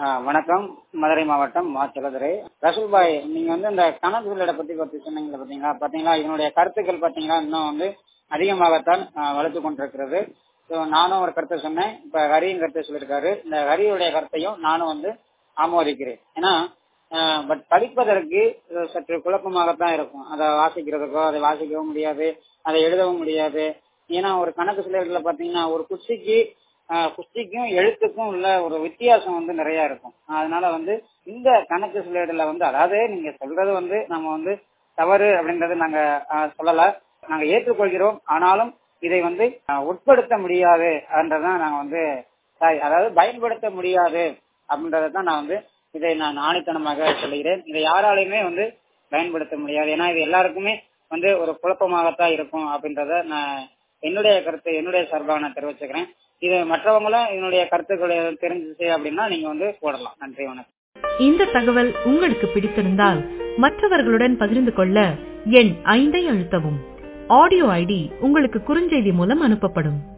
ஆ, வணக்கம் மதுரை மாவட்டம் மா செல்லதுரை ரசூல் பாய் நீங்க வந்து இந்த கணக்கு உள்ளிட பத்தி பத்தி சொன்னீங்க பாத்தீங்களா பாத்தீங்களா இதனுடைய கருத்துக்கள் பாத்தீங்களா இன்னும் வந்து அதிகமாகத்தான் ஆ, வளர்த்து கொண்டிருக்கிறது ஸோ நானும் ஒரு கருத்தை சொன்னேன் இப்ப ஹரியின் கருத்தை சொல்லியிருக்காரு இந்த ஹரியுடைய கருத்தையும் நானும் வந்து ஆமோதிக்கிறேன் ஏன்னா பட் படிப்பதற்கு இது சற்று குழப்பமாகத்தான் இருக்கும் அதை வாசிக்கிறதுக்கோ அதை வாசிக்கவும் முடியாது அதை எழுதவும் முடியாது ஏன்னா ஒரு கணக்கு சிலைகளில் பாத்தீங்கன்னா ஒரு குச்சிக்கு ஆஹ் குஸ்திக்கும் எழுத்துக்கும் உள்ள ஒரு வித்தியாசம் வந்து நிறைய இருக்கும் அதனால வந்து இந்த கணக்கு சிலேடுல வந்து அதாவது நீங்க சொல்றது வந்து நம்ம வந்து தவறு அப்படின்றது நாங்க ஆஹ் சொல்லல நாங்க ஏற்றுக்கொள்கிறோம் ஆனாலும் இதை வந்து ஆஹ் உட்படுத்த முடியாது அப்படின்றதான் நாங்க வந்து சாரி, அதாவது பயன்படுத்த முடியாது அப்படின்றதான் நான் வந்து இதை நான் ஆணித்தனமாக சொல்லுகிறேன் இதை யாராலையுமே வந்து பயன்படுத்த முடியாது ஏன்னா இது எல்லாருக்குமே வந்து ஒரு குழப்பமாகத்தான் இருக்கும் அப்படின்றத நான் என்னுடைய கருத்து என்னுடைய சார்பாக நான் தெரிவிச்சுக்கிறேன் இது மற்றவங்களும் இதனுடைய கருத்துக்களை தெரிஞ்சுச்சு அப்படின்னா நீங்க வந்து போடலாம் நன்றி வணக்கம் இந்த தகவல் உங்களுக்கு பிடித்திருந்தால் மற்றவர்களுடன் பகிர்ந்து கொள்ள எண் ஐந்தை அழுத்தவும் ஆடியோ ஐடி உங்களுக்கு குறுஞ்செய்தி மூலம் அனுப்பப்படும்